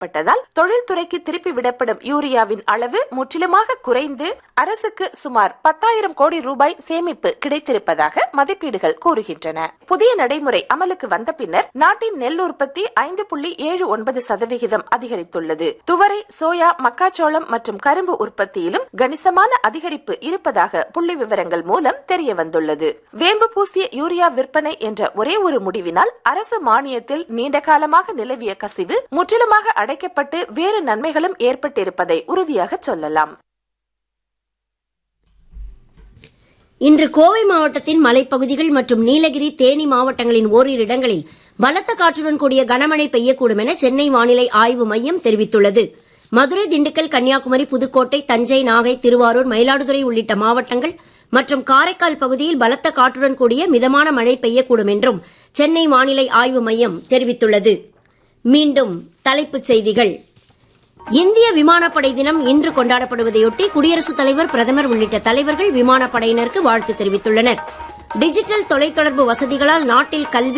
பட்டதால் தொழில்துறைக்கு திருப்பி விடப்படும் யூரியாவின் அளவு முற்றிலுமாக குறைந்து அரசுக்கு சுமார் பத்தாயிரம் கோடி ரூபாய் சேமிப்பு கிடைத்திருப்பதாக மதிப்பீடுகள் கூறுகின்றன புதிய நடைமுறை அமலுக்கு வந்த பின்னர் நாட்டின் நெல் உற்பத்தி ஐந்து புள்ளி ஏழு ஒன்பது சதவிகிதம் அதிகரித்துள்ளது துவரை சோயா மக்காச்சோளம் மற்றும் கரும்பு உற்பத்தியிலும் கணிசமான அதிகரிப்பு இருப்பதாக புள்ளி விவரங்கள் மூலம் தெரிய வந்துள்ளது வேம்பு பூசிய யூரியா விற்பனை என்ற ஒரே ஒரு முடிவினால் அரசு மானியத்தில் நீண்ட காலமாக நிலவிய கசிவு முற்றிலுமாக அடைக்கப்பட்டு வேறு நன்மைகளும் ஏற்பட்டிருப்பதை உறுதியாக சொல்லலாம் இன்று கோவை மாவட்டத்தின் மலைப்பகுதிகள் மற்றும் நீலகிரி தேனி மாவட்டங்களின் ஓரிரு இடங்களில் பலத்த காற்றுடன் கூடிய கனமழை பெய்யக்கூடும் என சென்னை வானிலை ஆய்வு மையம் தெரிவித்துள்ளது மதுரை திண்டுக்கல் கன்னியாகுமரி புதுக்கோட்டை தஞ்சை நாகை திருவாரூர் மயிலாடுதுறை உள்ளிட்ட மாவட்டங்கள் மற்றும் காரைக்கால் பகுதியில் பலத்த காற்றுடன் கூடிய மிதமான மழை பெய்யக்கூடும் என்றும் சென்னை வானிலை ஆய்வு மையம் தெரிவித்துள்ளது மீண்டும் தலைப்புச் செய்திகள் இந்திய விமானப்படை தினம் இன்று கொண்டாடப்படுவதையொட்டி குடியரசுத் தலைவர் பிரதமர் உள்ளிட்ட தலைவர்கள் விமானப்படையினருக்கு வாழ்த்து தெரிவித்துள்ளனர் டிஜிட்டல் தொலைத்தொடர்பு வசதிகளால் நாட்டில் கல்வி